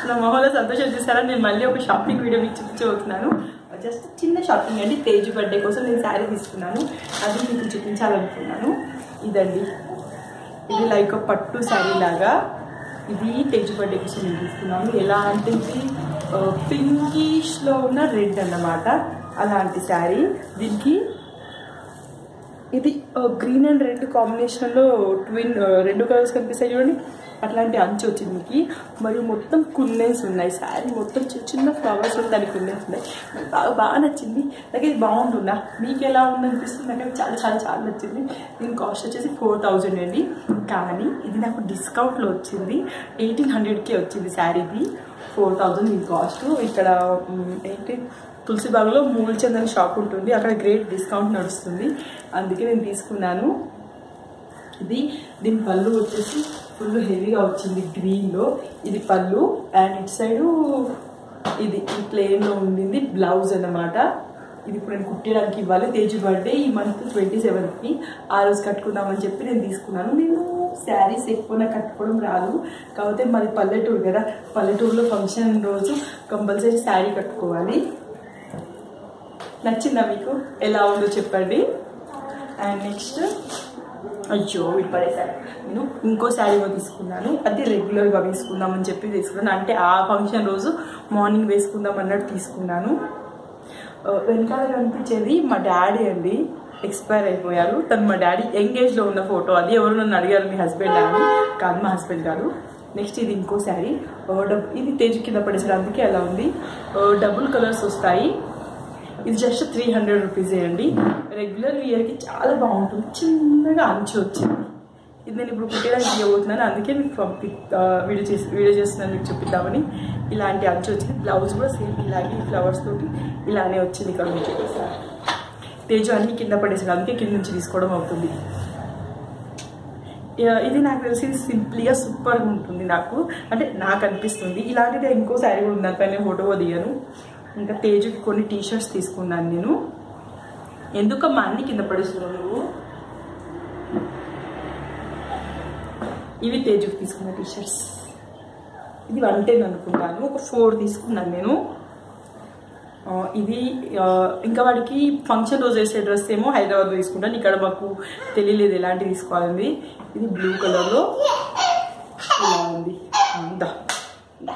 నా మొహంలో సంతోషం చూసారా నేను మళ్ళీ ఒక షాపింగ్ వీడియో మీకు చూపించబోతున్నాను జస్ట్ చిన్న షాపింగ్ అండి తేజ్ బర్త్డే కోసం నేను శారీ తీసుకున్నాను అది మీకు చూపించాలనుకున్నాను ఇదండి ఇది లైక్ పట్టు శారీ లాగా ఇది తేజ్ బర్త్డే కోసం నేను తీసుకున్నాను ఎలా అంటే ఇది పింకిష్లో ఉన్న రెడ్ అన్నమాట అలాంటి శారీ దీనికి ఇది గ్రీన్ అండ్ రెడ్ కాంబినేషన్లో ట్విన్ రెండు కలర్స్ కనిపిస్తాయి చూడండి అట్లాంటి అంచు వచ్చింది మీకు మరియు మొత్తం కున్నెన్స్ ఉన్నాయి శారీ మొత్తం చిన్న చిన్న ఫ్లవర్స్ ఉన్నాయి దానికి కున్నెన్స్ ఉన్నాయి నాకు బాగా బాగా నచ్చింది నాకు ఇది బాగుంటుందా మీకు ఎలా ఉంది అనిపిస్తుంది నాకు అది చాలా చాలా చాలా నచ్చింది దీని కాస్ట్ వచ్చేసి ఫోర్ థౌజండ్ అండి కానీ ఇది నాకు డిస్కౌంట్లో వచ్చింది ఎయిటీన్ హండ్రెడ్కే వచ్చింది శారీది ఫోర్ థౌజండ్ దీని కాస్ట్ ఇక్కడ మ్, ఏంటి తులసిబాగ్లో మూల్చంద్ అనే షాప్ ఉంటుంది అక్కడ గ్రేట్ డిస్కౌంట్ నడుస్తుంది అందుకే నేను తీసుకున్నాను ఇది దీని పళ్ళు వచ్చేసి ఫుల్ హెవీగా వచ్చింది గ్రీన్లో ఇది పళ్ళు అండ్ ఇటు సైడు ఇది ఈ ప్లేన్లో ఉండింది బ్లౌజ్ అన్నమాట ఇది ఇప్పుడు నేను కుట్టడానికి ఇవ్వాలి తేజు బర్త్డే ఈ మంత్ ట్వంటీ సెవెంత్కి ఆ రోజు కట్టుకుందామని చెప్పి నేను తీసుకున్నాను నేను శారీస్ ఎక్కువ నాకు కట్టుకోవడం రాదు కాకపోతే మాది పల్లెటూరు కదా పల్లెటూరులో ఫంక్షన్ రోజు కంపల్సరీ శారీ కట్టుకోవాలి నచ్చిందా మీకు ఎలా ఉందో చెప్పండి అండ్ నెక్స్ట్ అయ్యో విప్పడేశారు నేను ఇంకో శారీ కూడా తీసుకున్నాను అది రెగ్యులర్గా వేసుకుందామని చెప్పి తీసుకున్నాను అంటే ఆ ఫంక్షన్ రోజు మార్నింగ్ వేసుకుందాం అన్నట్టు తీసుకున్నాను ఆ, వెనకాల కనిపించేది మా డాడీ అండి ఎక్స్పైర్ అయిపోయారు తను మా డాడీ ఎంగేజ్లో ఉన్న ఫోటో అది ఎవరు నన్ను అడిగారు మీ హస్బెండ్ అని కాదు మా హస్బెండ్ కాదు నెక్స్ట్ ఇది ఇంకో శారీ డబ్ ఇది తేజు కింద పడేసారు అందుకే అలా ఉంది డబుల్ కలర్స్ వస్తాయి ఇది జస్ట్ త్రీ హండ్రెడ్ రూపీసే అండి రెగ్యులర్ ఇయర్కి చాలా బాగుంటుంది చిన్నగా అంచు వచ్చింది ఇది నేను ఇప్పుడు కుట్టేయడానికి ఇవ్వబోతున్నాను అందుకే మీకు పంపి ఆ, వీడియో చేసి వీడియో చేస్తున్నాను మీకు చూపిద్దామని ఇలాంటి అంచు వచ్చింది బ్లౌజ్ కూడా సేమ్ ఇలాగే ఫ్లవర్స్ తోటి ఇలానే వచ్చింది ఇక్కడ నుంచి చూపిస్తాను తేజు అన్ని కింద పడేసాడు అందుకే కింద నుంచి తీసుకోవడం అవుతుంది ఇ- ఇది నాకు తెలిసి సింప్లీగా సూపర్గా ఉంటుంది నాకు అంటే నాకు అనిపిస్తుంది ఇలాంటిది ఇంకో శారీ కూడా ఉంది దానిపైన ఫోటో దిగాను ఇంకా తేజుకి కొన్ని టీ షర్ట్స్ తీసుకున్నాను నేను ఎందుకమ్మా అన్ని కింద పడేస్తున్నావు నువ్వు ఇవి తేజుకి తీసుకున్న టీ షర్ట్స్ ఇది వన్ టెన్ అనుకుంటాను ఒక ఫోర్ తీసుకున్నాను నేను ఆ, ఇది ఆ, ఇంకా వాడికి ఫంక్షన్ రోజు వేసే డ్రెస్ ఏమో హైదరాబాద్లో తీసుకుంటాను ఇక్కడ మాకు తెలియలేదు ఎలాంటి తీసుకోవాలని ఇది బ్లూ కలర్లో ఇలా ఉంది దా దా.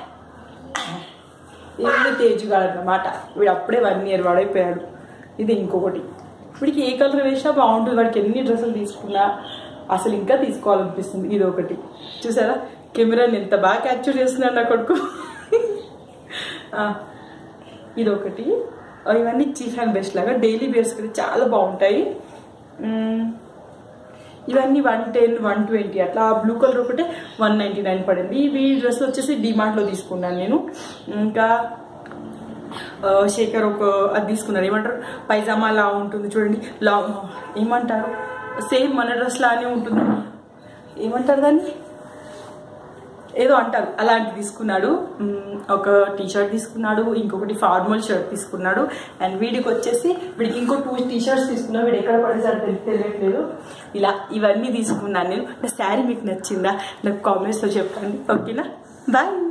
ఇది తేజుగాడు అన్నమాట వీడు అప్పుడే వన్ ఇయర్ వాడైపోయాడు ఇది ఇంకొకటి వీడికి ఏ కలర్ వేసినా బాగుంటుంది వాడికి ఎన్ని డ్రెస్సులు తీసుకున్నా అసలు ఇంకా తీసుకోవాలనిపిస్తుంది ఇది ఒకటి చూసారా కెమెరాని ఎంత బాగా క్యాప్చర్ చేస్తున్నాడు నా కొడుకు ఆ, ఇది ఒకటి ఆ, ఇవన్నీ చీఫ్ అండ్ బెస్ట్ లాగా డైలీ వేర్స్ కూడా చాలా బాగుంటాయి మ్మ్. ఇవన్నీ వన్ టెన్ వన్ ట్వంటీ అట్లా బ్లూ కలర్ ఒకటే వన్ నైంటీ నైన్ పడింది ఇవి డ్రెస్ వచ్చేసి డిమార్ట్లో తీసుకున్నాను నేను ఇంకా ఆ, శేఖర్ ఒక అది తీసుకున్నారు ఏమంటారు పైజామా లా ఉంటుంది చూడండి లాంగ్ ఏమంటారు సేమ్ మన డ్రెస్ లానే ఉంటుంది ఏమంటారు దాన్ని ఏదో అంటారు అలాంటి తీసుకున్నాడు మ్మ్, ఒక టీ షర్ట్ తీసుకున్నాడు ఇంకొకటి ఫార్మల్ షర్ట్ తీసుకున్నాడు అండ్ వీడికి వచ్చేసి వీడికి ఇంకో టూ టీ షర్ట్స్ తీసుకున్నా వీడు ఎక్కడ పడేసాడు తెలి- తెలియట్లేదు ఇలా ఇవన్నీ తీసుకున్నాను నేను నా శారీ మీకు నచ్చిందా నాకు కామెంట్స్లో చెప్పండి ఓకేనా బాయ్